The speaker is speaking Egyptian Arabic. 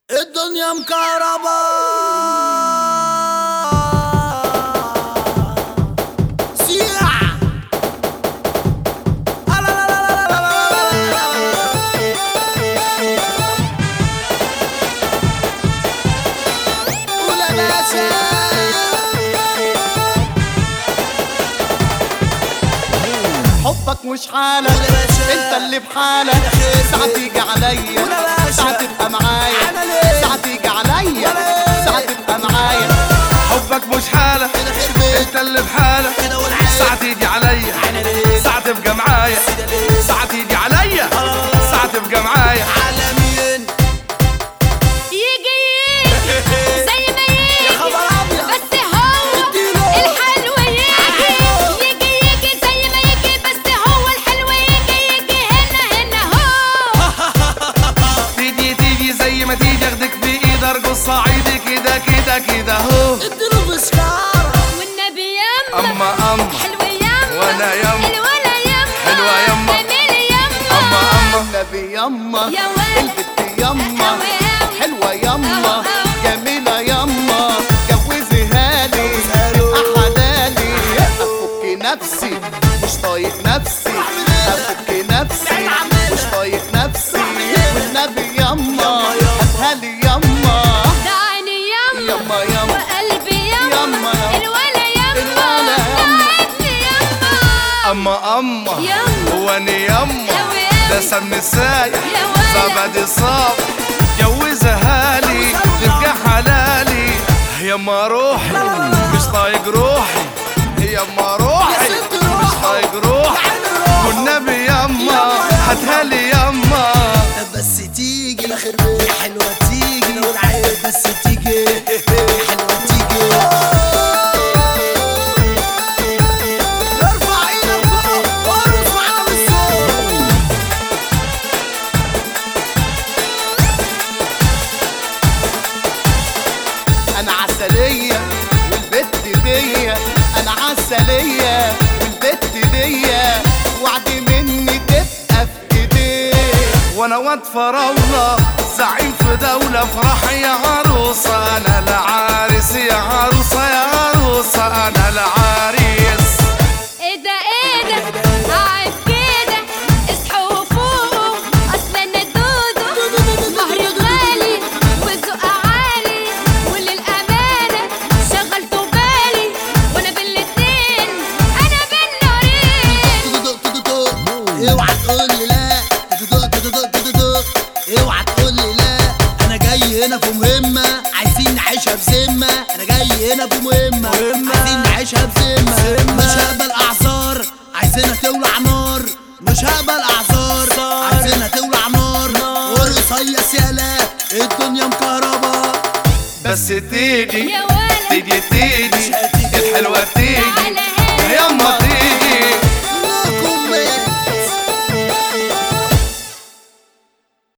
الدنيا مكهربا سياح لا لا لا لا لا لا لا قول يا باشا حبك مش حالك قول يا باشا. انت اللي بحالك ساعة تيجي عليا قول يا باشا. ساعة تبقى معايا عمل ايه؟ ساعة تيجي عليا ولا ساعة تبقى معايا حبك مش حالة كده خير بيت انت اللي بحالة كده والعين ساعة تيجي عليا ليه؟ ساعة تبقى معايا كده ليه؟ ساعة تيجي عليا ساعة تبقى معايا عالميين يجي يجي زي ما يجي خبر أبيض. بس هو اديله. الحلو يجي يجي يجي زي ما يجي بس هو الحلو يجي يجي هنا هنا هو تيجي تيجي زي ما تيجي اخدك بايد ارقص صعيدي كده كده كده اهو اديله بسكارة والنبي يما اما اما حلو يما وأنا يما. الولا يما حلوة يما. جميل يما اما اما النبي يما يا ولد. البت يما أوي أوي. حلوة يما أوي أوي. جميلة يما جوزيها لي حلالي افك نفسي مش طايق نفسي افك نفسي مش طايق نفسي والنبي يما هاتها لي يما ده عيني يما يما يما وقلبي يما يما يما. الولا يما الولا ده يما. ابني يما اما اما يما. واني يما أوي ده أوي. سم سايح يا ولد. زبدي صاب جوزها لي تبقى حلالي يما روحي مش طايق روحي يما روحي ست مش روحي. طايق روحي والنبي يما هاتها لي يما بس تيجي كده خير بيت حلوة تيجي كده والعين بس تيجي حلوة تيجي ارفع ايدك فوق وارقص معانا بالصوت انا عسلية والبت دي انا عسلية والبت دي وعد مني تبقى في ايديك وانا واد فراولة زعيم في دولة فرح يا عروسة انا العريس يا عروسة يا عروسة انا العريس ايه ده ايه ده قاعد كده اصحوا وفوقوا اصل انا دودو مهري غالي وذوق عالي وللامانه شغلتوا بالي وانا بالاتنين انا بالنارين تدق تدق اوعى تقول لي لا تدق تدق تدق اوعى تقول لي لا انا جاي هنا في مهمه عايزين نعيشها بذمه انا جاي هنا في مهمه عايزين نعيشها بذمه مش هقبل اعذار عايزينها تولع نار مش هقبل اعذار عايزينها تولع نار ورصيص يالا الدنيا مكهربا بس تيجي يا ولد تيجي تيجي الحلوة